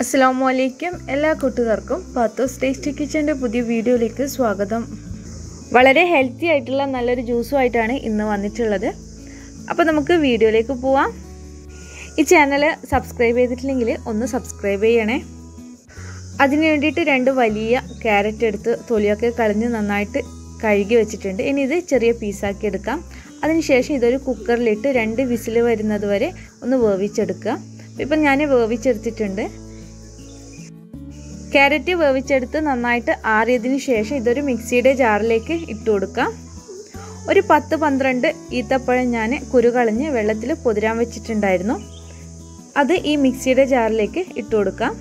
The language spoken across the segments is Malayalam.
അസ്സാമു അലൈക്കും എല്ലാ കൂട്ടുകാർക്കും പാത്തോസ് ടേസ്റ്റി കിച്ചൻ്റെ പുതിയ വീഡിയോയിലേക്ക് സ്വാഗതം വളരെ ഹെൽത്തി ആയിട്ടുള്ള നല്ലൊരു ജ്യൂസുമായിട്ടാണ് ഇന്ന് വന്നിട്ടുള്ളത് അപ്പോൾ നമുക്ക് വീഡിയോയിലേക്ക് പോവാം ഈ ചാനൽ സബ്സ്ക്രൈബ് ചെയ്തിട്ടില്ലെങ്കിൽ ഒന്ന് സബ്സ്ക്രൈബ് ചെയ്യണേ അതിന് വേണ്ടിയിട്ട് രണ്ട് വലിയ ക്യാരറ്റ് എടുത്ത് തൊലിയൊക്കെ കളഞ്ഞ് നന്നായിട്ട് കഴുകി വെച്ചിട്ടുണ്ട് ഇനി ഇത് ചെറിയ പീസാക്കി എടുക്കാം അതിനുശേഷം ഇതൊരു കുക്കറിലിട്ട് രണ്ട് വിസിൽ വരുന്നത് വരെ ഒന്ന് വേവിച്ചെടുക്കുക ഇപ്പം ഞാൻ വേവിച്ചെടുത്തിട്ടുണ്ട് ക്യാരറ്റ് വേവിച്ചെടുത്ത് നന്നായിട്ട് ആറിയതിന് ശേഷം ഇതൊരു മിക്സിയുടെ ജാറിലേക്ക് ഇട്ട് കൊടുക്കാം ഒരു പത്ത് പന്ത്രണ്ട് ഈത്തപ്പഴം ഞാൻ കുരുകളഞ്ഞ് വെള്ളത്തിൽ പൊതിരാൻ വെച്ചിട്ടുണ്ടായിരുന്നു അത് ഈ മിക്സിയുടെ ജാറിലേക്ക് ഇട്ട് കൊടുക്കാം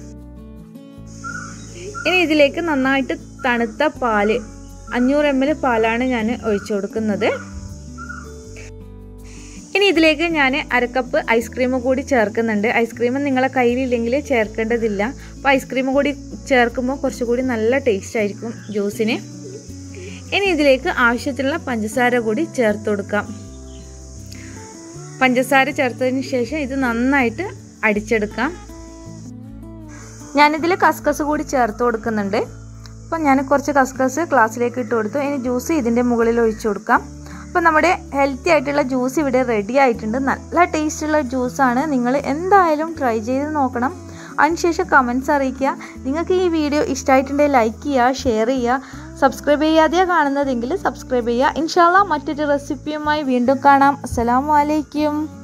ഇനി ഇതിലേക്ക് നന്നായിട്ട് തണുത്ത പാല് അഞ്ഞൂറ് എം എൽ പാലാണ് ഞാൻ ഒഴിച്ചു കൊടുക്കുന്നത് ഇനി ഇതിലേക്ക് ഞാൻ അരക്കപ്പ് ഐസ്ക്രീം കൂടി ചേർക്കുന്നുണ്ട് ഐസ്ക്രീം നിങ്ങളെ കയ്യിലില്ലെങ്കിൽ ചേർക്കേണ്ടതില്ല അപ്പോൾ ഐസ്ക്രീം കൂടി ചേർക്കുമ്പോൾ കുറച്ചുകൂടി നല്ല ടേസ്റ്റ് ആയിരിക്കും ജ്യൂസിന് ഇനി ഇതിലേക്ക് ആവശ്യത്തിനുള്ള പഞ്ചസാര കൂടി ചേർത്ത് കൊടുക്കാം പഞ്ചസാര ചേർത്തതിന് ശേഷം ഇത് നന്നായിട്ട് അടിച്ചെടുക്കാം ഞാനിതിൽ കസ്കസ് കൂടി ചേർത്ത് കൊടുക്കുന്നുണ്ട് അപ്പം ഞാൻ കുറച്ച് കസ്കസ് ഗ്ലാസ്സിലേക്ക് ഇട്ട് കൊടുത്തു ഇനി ജ്യൂസ് ഇതിൻ്റെ മുകളിൽ ഒഴിച്ചു കൊടുക്കാം അപ്പം നമ്മുടെ ഹെൽത്തി ആയിട്ടുള്ള ജ്യൂസ് ഇവിടെ റെഡി ആയിട്ടുണ്ട് നല്ല ടേസ്റ്റുള്ള ജ്യൂസാണ് നിങ്ങൾ എന്തായാലും ട്രൈ ചെയ്ത് നോക്കണം അതിനുശേഷം കമൻസ് അറിയിക്കുക നിങ്ങൾക്ക് ഈ വീഡിയോ ഇഷ്ടമായിട്ടുണ്ടെങ്കിൽ ലൈക്ക് ചെയ്യുക ഷെയർ ചെയ്യുക സബ്സ്ക്രൈബ് ചെയ്യാതെയാണ് കാണുന്നതെങ്കിൽ സബ്സ്ക്രൈബ് ചെയ്യുക ഇൻഷാല്ല മറ്റൊരു റെസിപ്പിയുമായി വീണ്ടും കാണാം അസ്സലാമു അലൈക്കും